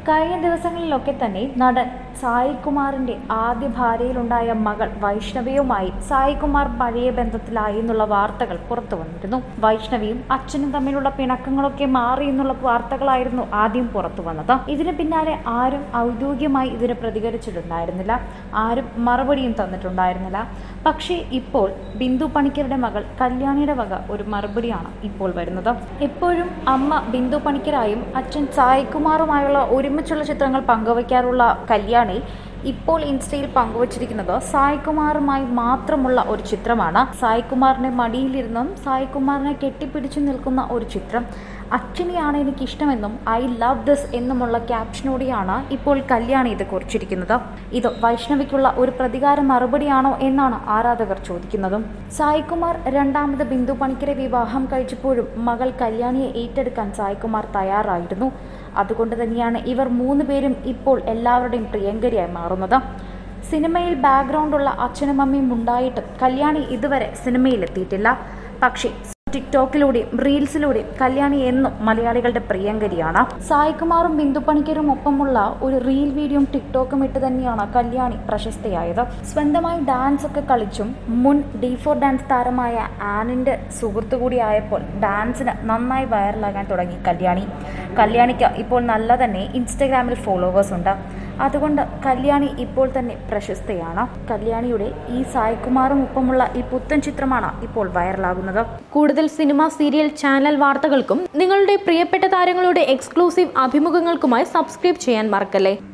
കഴിഞ്ഞ ദിവസങ്ങളിലൊക്കെ തന്നെ നടൻ സായികുമാറിന്റെ ആദ്യ ഭാര്യയിലുണ്ടായ മകൾ വൈഷ്ണവിയുമായി സായികുമാർ പഴയ ബന്ധത്തിലായി എന്നുള്ള വാർത്തകൾ പുറത്തു വന്നിരുന്നു വൈഷ്ണവിയും അച്ഛനും തമ്മിലുള്ള പിണക്കങ്ങളൊക്കെ മാറി എന്നുള്ള വാർത്തകളായിരുന്നു ആദ്യം പുറത്തു വന്നത് ഇതിന് പിന്നാലെ ആരും ഔദ്യോഗികമായി ഇതിന് പ്രതികരിച്ചിട്ടുണ്ടായിരുന്നില്ല ആരും മറുപടിയും തന്നിട്ടുണ്ടായിരുന്നില്ല പക്ഷേ ഇപ്പോൾ ബിന്ദു പണിക്കരുടെ മകൾ കല്യാണിയുടെ വക ഒരു മറുപടിയാണ് ഇപ്പോൾ വരുന്നത് എപ്പോഴും അമ്മ ബിന്ദു പണിക്കരായും അച്ഛൻ സായികുമാറുമായുള്ള ഒരുമിച്ചുള്ള ചിത്രങ്ങൾ പങ്കുവയ്ക്കാറുള്ള കല്യാണി ഇപ്പോൾ ഇൻസ്റ്റയിൽ പങ്കുവച്ചിരിക്കുന്നത് സായികുമാറുമായി മാത്രമുള്ള ഒരു ചിത്രമാണ് സായികുമാറിന്റെ മടിയിലിരുന്നും സായികുമാറിനെ കെട്ടിപ്പിടിച്ചു നിൽക്കുന്ന ഒരു ചിത്രം അച്ഛനെയാണ് എനിക്ക് ഇഷ്ടമെന്നും ഐ ലവ് ദിസ് എന്നുമുള്ള ക്യാപ്ഷനോടെയാണ് ഇപ്പോൾ കല്യാണി ഇത് കുറിച്ചിരിക്കുന്നത് ഇത് വൈഷ്ണവിക്കുള്ള ഒരു പ്രതികാര മറുപടിയാണോ എന്നാണ് ആരാധകർ ചോദിക്കുന്നതും സായികുമാർ രണ്ടാമത് ബിന്ദു പണിക്കരെ വിവാഹം കഴിച്ചപ്പോഴും മകൾ കല്യാണിയെ ഏറ്റെടുക്കാൻ സായികുമാർ തയ്യാറായിരുന്നു അതുകൊണ്ട് തന്നെയാണ് ഇവർ മൂന്ന് പേരും ഇപ്പോൾ എല്ലാവരുടെയും പ്രിയങ്കരിയായി മാറുന്നത് സിനിമയിൽ ബാക്ക്ഗ്രൗണ്ടുള്ള അച്ഛനും അമ്മയും ഉണ്ടായിട്ടും കല്യാണി ഇതുവരെ സിനിമയിൽ എത്തിയിട്ടില്ല പക്ഷേ ടിക്ടോക്കിലൂടെയും റീൽസിലൂടെയും കല്യാണി എന്നും മലയാളികളുടെ പ്രിയങ്കരിയാണ് സായികുമാറും ബിന്ദു പണിക്കരും ഒപ്പമുള്ള ഒരു റീൽ വീഡിയോയും ടിക്ടോക്കും ഇട്ട് തന്നെയാണ് കല്യാണി പ്രശസ്തയായത് സ്വന്തമായി ഡാൻസ് ഒക്കെ കളിച്ചും മുൻ ഡി ഫോർ ഡാൻസ് താരമായ ആനിന്റെ സുഹൃത്തു കൂടിയായപ്പോൾ ഡാൻസിന് നന്നായി വൈറലാകാൻ തുടങ്ങി കല്യാണി കല്യാണിക്ക് ഇപ്പോൾ നല്ല തന്നെ ഇൻസ്റ്റഗ്രാമിൽ ഫോളോവേഴ്സ് ഉണ്ട് അതുകൊണ്ട് കല്യാണി ഇപ്പോൾ തന്നെ പ്രശസ്തയാണ് കല്യാണിയുടെ ഈ സായികുമാറും ഒപ്പമുള്ള ഈ പുത്തൻ ചിത്രമാണ് ഇപ്പോൾ വൈറലാകുന്നത് കൂടുതൽ സിനിമ സീരിയൽ ചാനൽ വാർത്തകൾക്കും നിങ്ങളുടെ പ്രിയപ്പെട്ട താരങ്ങളുടെ എക്സ്ക്ലൂസീവ് അഭിമുഖങ്ങൾക്കുമായി സബ്സ്ക്രൈബ് ചെയ്യാൻ മറക്കല്ലേ